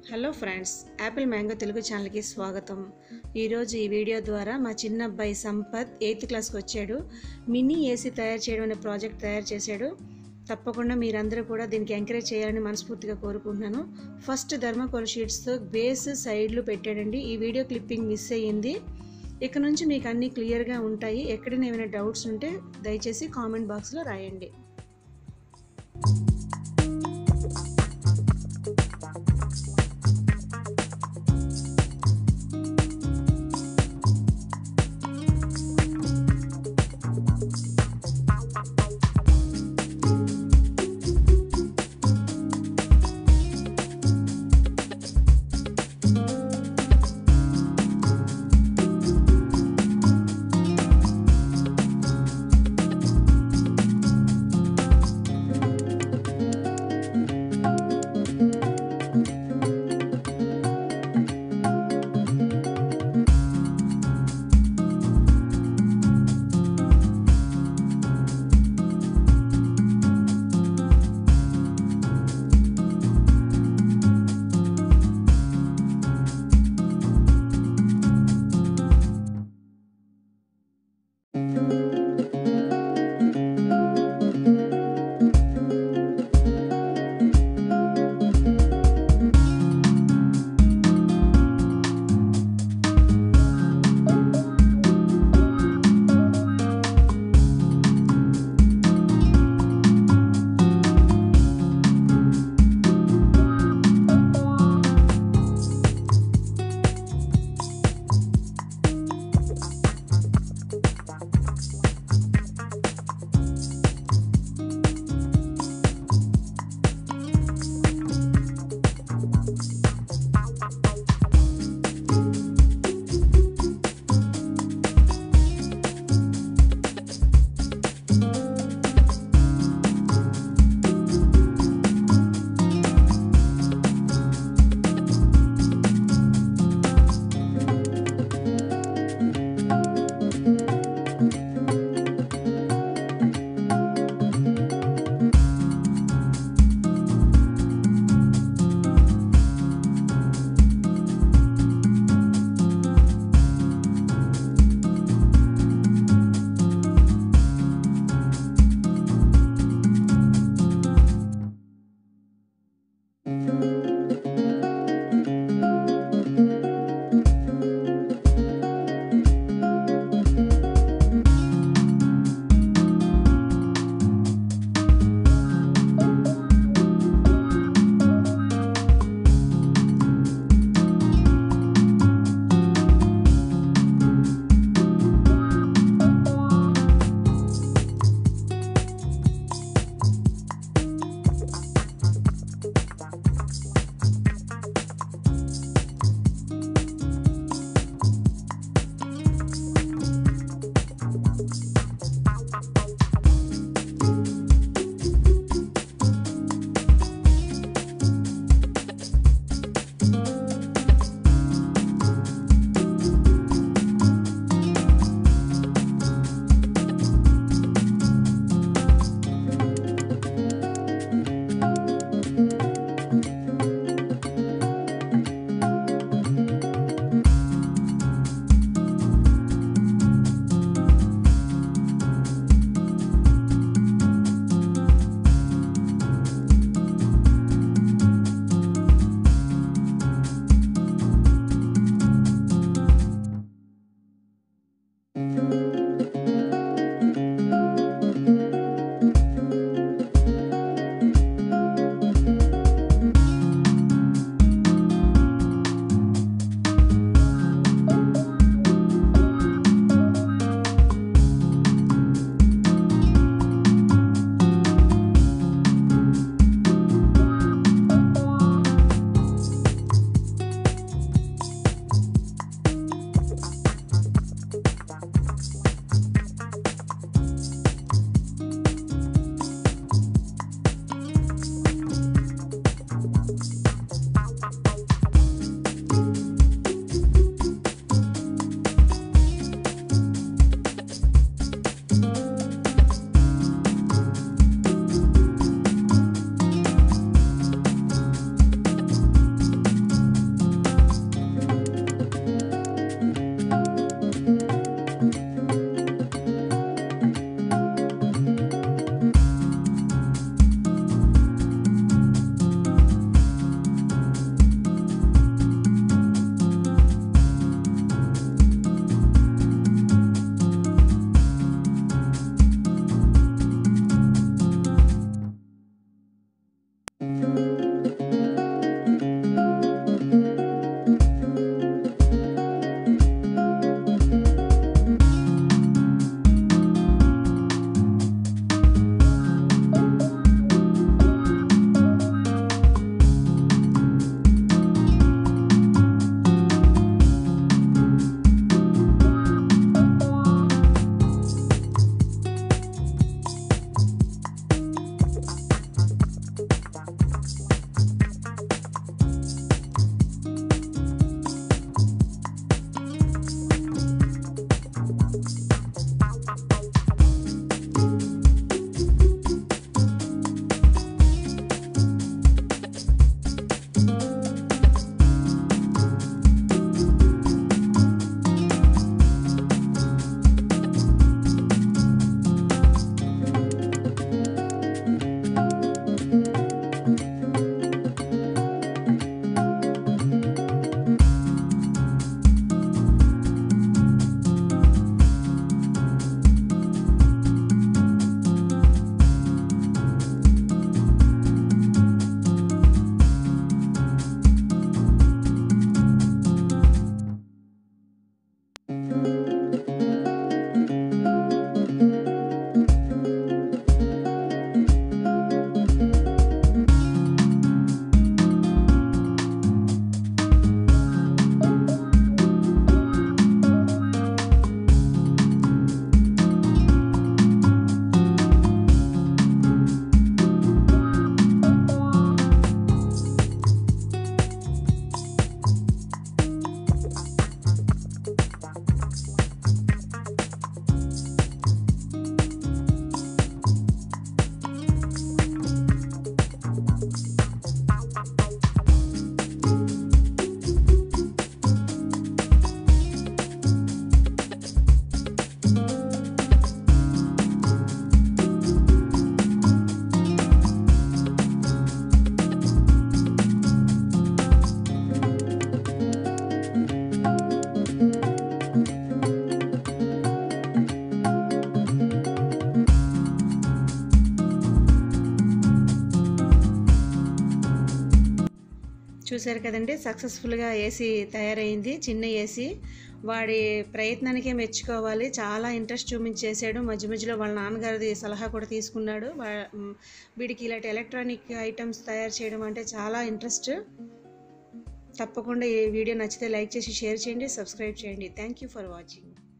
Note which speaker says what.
Speaker 1: hello friends apple mango Telugu ఛానల్కి స్వాగతం ఈరోజు ఈ వీడియో ద్వారా మా చిన్న అబ్బాయి సంపత్ ఎయిత్ క్లాస్కి వచ్చాడు మినీ ఏసీ తయారు చేయడం అనే ప్రాజెక్ట్ తయారు చేశాడు తప్పకుండా మీరందరూ కూడా దీనికి ఎంకరేజ్ చేయాలని మనస్ఫూర్తిగా కోరుకుంటున్నాను ఫస్ట్ ధర్మకోల్ షీట్స్తో బేస్ సైడ్లు పెట్టాడండి ఈ వీడియో క్లిప్పింగ్ మిస్ అయ్యింది ఇక నుంచి మీకు అన్నీ క్లియర్గా ఉంటాయి ఎక్కడైనా ఏమైనా డౌట్స్ ఉంటే దయచేసి కామెంట్ బాక్స్లో రాయండి చూశారు కదండి సక్సెస్ఫుల్గా ఏసీ తయారైంది చిన్న ఏసీ వాడి ప్రయత్నానికే మెచ్చుకోవాలి చాలా ఇంట్రెస్ట్ చూపించేశాడు మధ్య మధ్యలో వాళ్ళ నాన్నగారిది సలహా కూడా తీసుకున్నాడు వా- మ్, వీడికి ఇలాంటి ఎలక్ట్రానిక్ ఐటమ్స్ తయారు చేయడం అంటే చాలా ఇంట్రెస్ట్ తప్పకుండా ఈ వీడియో నచ్చితే లైక్ చేసి షేర్ చేయండి సబ్స్క్రైబ్ చేయండి థ్యాంక్ యూ ఫర్ వాచింగ్